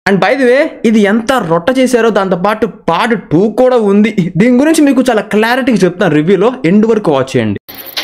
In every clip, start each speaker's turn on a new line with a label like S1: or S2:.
S1: And by the way ఇది ఎంత రొట్ట చేశారో దాంతో పాటు పార్ట్ టూ కూడా ఉంది దీని గురించి మీకు చాలా క్లారిటీగా చెప్తాను రివ్యూలో ఎండ్ వరకు వాచ్ చేయండి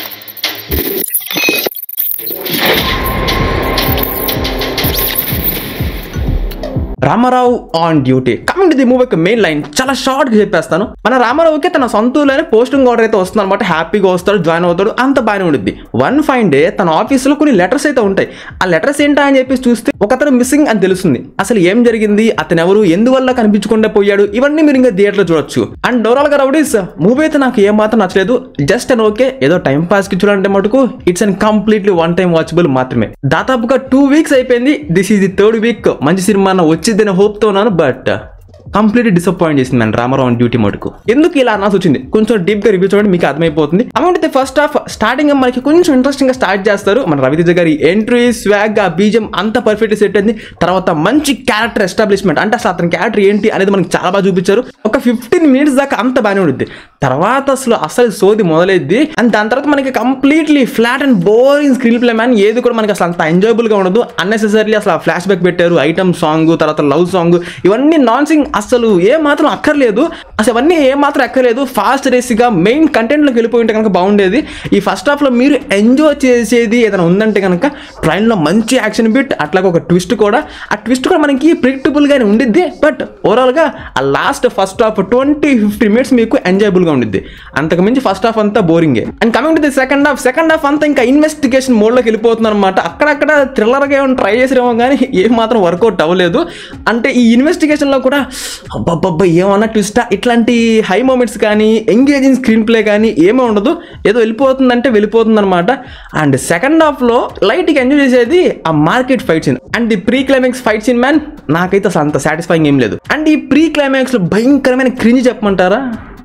S1: Ramarao on duty coming to the movie main line చాలా షార్ట్ గా చెప్పేస్తాను మన రామారావుకి తన సొంత ఊర్లోనే పోస్టింగ్ ఆర్డర్ అయితే వస్తుంది అనమాట హ్యాపీగా వస్తాడు జాయిన్ అవుతాడు అంత బాగానే ఉంటుంది వన్ ఫైన్ డే తన ఆఫీస్లో కొన్ని లెటర్స్ అయితే ఉంటాయి ఆ లెటర్స్ ఏంటా అని చెప్పేసి చూస్తే ఒకతను మిస్సింగ్ అని తెలుస్తుంది అసలు ఏం జరిగింది అతను ఎవరు ఎందువల్ల కనిపించకుండా పోయాడు ఇవన్నీ మీరు ఇంకా థియేటర్లో చూడొచ్చు అండ్ ఓవరాల్ గా రౌడీస్ మూవీ అయితే నాకు ఏం మాత్రం నచ్చలేదు జస్ట్ అండ్ ఓకే ఏదో టైం పాస్ కి చూడాలంటే మటుకు it's and completely one time watchable మాత్రమే దాదాపుగా టూ వీక్స్ అయిపోయింది this is the third week మంచి సినిమా వచ్చిందని హోప్ తో ఉన్నాను బట్ కంప్లీట్ డిసప్పాయింట్ చేసింది మన రామారావు డ్యూటీ మటుకు ఎందుకు ఇలా అనాల్సి వచ్చింది కొంచెం డీప్ గా రివ్యూ చూడండి మీకు అర్థమైపోతుంది అమౌంట్ ఫస్ట్ హాఫ్ స్టార్టింగ్ మనకి కొంచెం ఇంట్రెస్టింగ్ గా స్టార్ట్ చేస్తారు మన రవితేజ గారి ఎంట్రీ స్వాగ్ ఆ బీజం అంత పర్ఫెక్ట్ సెట్ అయింది తర్వాత మంచి క్యారెక్టర్ ఎస్టాబ్లిష్మెంట్ అంటే అసలు అతని క్యారెక్టర్ ఏంటి అనేది మనకి చాలా బాగా చూపించారు ఒక ఫిఫ్టీన్ మినిట్స్ దాకా అంత బాగానే ఉంటుంది తర్వాత అసలు అసలు సోది మొదలైద్ది అండ్ దాని తర్వాత మనకి completely flat and boring screen play man ఏది కూడా మనకి అసలు అంత ఎంజాయబుల్ గా ఉండదు అన్నెసెసరీ అసలు ఫ్లాష్ బ్యాక్ పెట్టారు ఐటమ్ సాంగ్ తర్వాత లవ్ సాంగ్ ఇవన్నీ నాన్ సింగ్ అసలు ఏ మాత్రం అక్కర్లేదు అసలు ఇవన్నీ ఏ మాత్రం అక్కర్లేదు ఫాస్ట్ రేస్గా మెయిన్ కంటెంట్లోకి వెళ్ళిపోయి ఉంటే కనుక బాగుండేది ఈ ఫస్ట్ హాఫ్లో మీరు ఎంజాయ్ చేసేది ఏదైనా ఉందంటే కనుక ట్రైన్లో మంచి యాక్షన్ బిట్ అట్లాగే ఒక ట్విస్ట్ కూడా ఆ ట్విస్ట్ కూడా మనకి ప్రిడిక్టబుల్గానే ఉండిద్ది బట్ ఓవరాల్గా ఆ last first half twenty fifty minutes మీకు ఎంజాయబుల్గా ఉండిద్ది అంతకు మించి ఫస్ట్ హాఫ్ అంతా బోరింగే and coming to the second half second half అంతా ఇంకా ఇన్వెస్టిగేషన్ మోడ్లోకి వెళ్ళిపోతున్నారు అనమాట అక్కడక్కడ థ్రిల్లర్గా ఏమైనా ట్రై చేసిరేమో కానీ ఏం మాత్రం వర్కౌట్ అవ్వలేదు అంటే ఈ ఇన్వెస్టిగేషన్లో కూడా అబ్బబ్బబ్బా ఏమన్నా ట్విస్టా ఇట్లాంటి హై మూమెంట్స్ కానీ ఎంగేజింగ్ స్క్రీన్ ప్లే కానీ ఏమీ ఉండదు ఏదో వెళ్ళిపోతుందంటే వెళ్ళిపోతుంది అనమాట అండ్ సెకండ్ హాఫ్లో లైట్గా ఎంజాయ్ చేసేది ఆ market fight scene and the pre climax fight scene man నాకైతే అసలు అంత సాటిస్ఫైయింగ్ ఏం లేదు అండ్ ఈ ప్రీ క్లైమాక్స్లో భయంకరమైన క్రింజ్ చెప్పమంటారా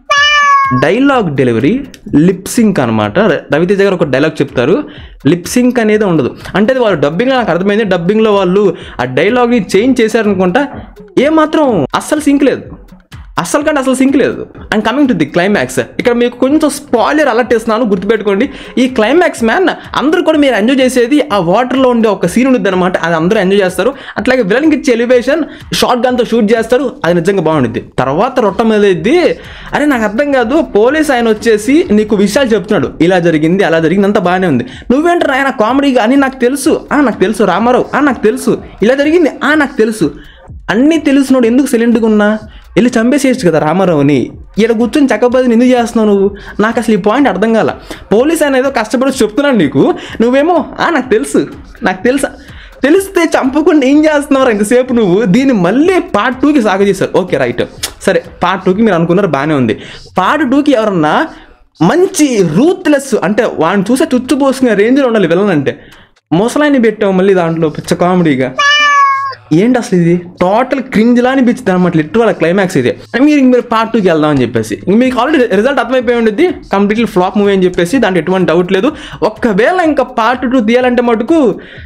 S1: డైలాగ్ డెలివరీ లిప్సింక్ అనమాట రవితేజ గారు ఒక డైలాగ్ చెప్తారు లిప్సింక్ అనేది ఉండదు అంటే అది వాళ్ళు డబ్బింగ్ నాకు అర్థమైంది డబ్బింగ్లో వాళ్ళు ఆ డైలాగ్ని చేంజ్ చేశారనుకుంటా ఏమాత్రం అస్సలు సింక్ లేదు అస్సలు కంటే అసలు సింక్ లేదు and coming to the climax ఇక్కడ మీకు కొంచెం స్పాయిలర్ అలర్ట్ ఇస్తున్నాను గుర్తుపెట్టుకోండి ఈ క్లైమాక్స్ మ్యాన్ అందరూ కూడా మీరు ఎంజాయ్ చేసేది ఆ వాటర్లో ఉండే ఒక సీన్ ఉంటుంది అనమాట అది అందరూ ఎంజాయ్ చేస్తారు అట్లాగే విలన్కి ఇచ్చే ఎలివేషన్ షార్ట్ గన్తో షూట్ చేస్తారు అది నిజంగా బాగుంటుంది తర్వాత రొట్ట మీద ఇద్ది అరే నాకు అర్థం కాదు పోలీస్ ఆయన వచ్చేసి నీకు విషయాలు చెప్తున్నాడు ఇలా జరిగింది అలా జరిగింది అంతా బాగానే ఉంది నువ్వేంటారు ఆయన కామెడీగా అని నాకు తెలుసు ఆ నాకు తెలుసు రామారావు ఆ నాకు తెలుసు ఇలా జరిగింది ఆ నాకు తెలుసు అన్నీ తెలిసినోడు ఎందుకు సైలెంట్గా ఉన్నా వెళ్ళి చంపేసేయచ్చు కదా రామారావుని ఇక్కడ కూర్చొని చక్కబదిని ఎందుకు చేస్తున్నావు నువ్వు నాకు అసలు ఈ పాయింట్ అర్థం కాల పోలీస్ ఆయన ఏదో కష్టపడి చెప్తున్నాడు నీకు నువ్వేమో ఆ నాకు తెలుసు నాకు తెలుసా తెలిస్తే చంపకుండా ఏం చేస్తున్నావు ఇంతసేపు నువ్వు దీన్ని మళ్ళీ పార్ట్ టూకి సాగు చేశారు ఓకే రైట్ సరే పార్ట్ టూకి మీరు అనుకున్నారు బాగానే ఉంది పార్ట్ టూకి ఎవరన్నా మంచి రూత్లెస్ అంటే వాడిని చూసే చుచ్చుపోసుకునే రేంజ్లో ఉండాలి విలన్ అంటే ముసలాయిని పెట్టావు మళ్ళీ దాంట్లో పిచ్చ కామెడీగా ఏంటి అసలు ఇది టోటల్ క్రింజ్ లా అనిపించింది అనమాట లిటరల్ క్లైమాక్స్ ఇది మీరు ఇంక మీరు పార్ట్ టూకి వెళ్దాం అని చెప్పేసి ఇంక మీకు ఆల్రెడీ రిజల్ట్ అర్థమైపోయి ఉండేది కంప్లీట్లీ ఫ్లాప్ మూవీ అని చెప్పేసి దాంట్లో ఎటువంటి డౌట్ లేదు ఒక్కవేళ ఇంకా పార్ట్ టూ తీయాలంటే మటుకు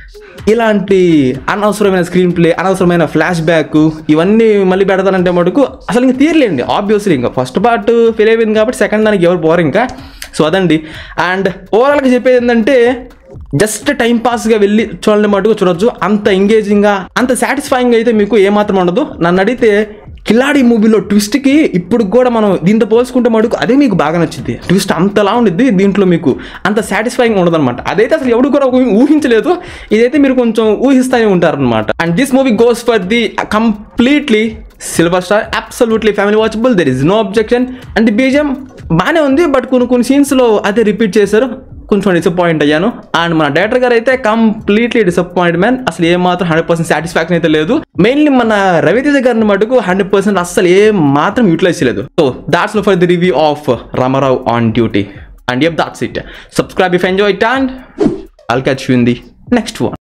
S1: ఇలాంటి అనవసరమైన స్క్రీన్ ప్లే అనవసరమైన ఫ్లాష్ బ్యాక్ ఇవన్నీ మళ్ళీ పెడతానంటే మటుకు అసలు ఇంకా తీరలేండి ఆబ్వియస్లీ ఇంకా ఫస్ట్ పార్ట్ ఫెయిల్ అయిపోయింది కాబట్టి సెకండ్ దానికి ఎవరు పోరు ఇంకా సో అదండి అండ్ ఓవరాల్గా చెప్పేది ఏంటంటే జస్ట్ టైం పాస్గా వెళ్ళి చూడండి మటుకు చూడొచ్చు అంత ఎంగేజింగ్గా అంత సాటిస్ఫైయింగ్ అయితే మీకు ఏమాత్రం ఉండదు నన్ను అడిగితే కిలాడి మూవీలో ట్విస్ట్కి ఇప్పుడు కూడా మనం దీంతో పోల్చుకుంటే మటుకు అదే మీకు బాగా నచ్చింది ట్విస్ట్ అంతలా ఉండిద్ది దీంట్లో మీకు అంత సాటిస్ఫైయింగ్ ఉండదన్నమాట అదైతే అసలు ఎవడు కూడా ఊహి- ఊహించలేదు ఇదైతే మీరు కొంచెం ఊహిస్తానే ఉంటారనమాట and this movie goes for the completely silver star absolutely family watchable there is no objection and బీజం బాగానే ఉంది బట్ కొన్ని కొన్ని సీన్స్లో అదే రిపీట్ చేశారు కొంచెం డిసప్పాయింట్ అయ్యాను అండ్ మన డైరెక్టర్ గారు అయితే కంప్లీట్లీ డిసప్పాయింట్ మ్యాన్ అసలు ఏ మాత్రం హండ్రెడ్ పర్సెంట్ సాటిస్ఫాక్షన్ అయితే లేదు మెయిన్లీ మన రవితేజ గారిని మటుకు హండ్రెడ్ పర్సెంట్ అస్సలు ఏ మాత్రం యూటిలైజ్ చేయలేదు so that's for the review of Ramarao on duty and yup that's it subscribe if enjoy it and I'll catch you in the next one.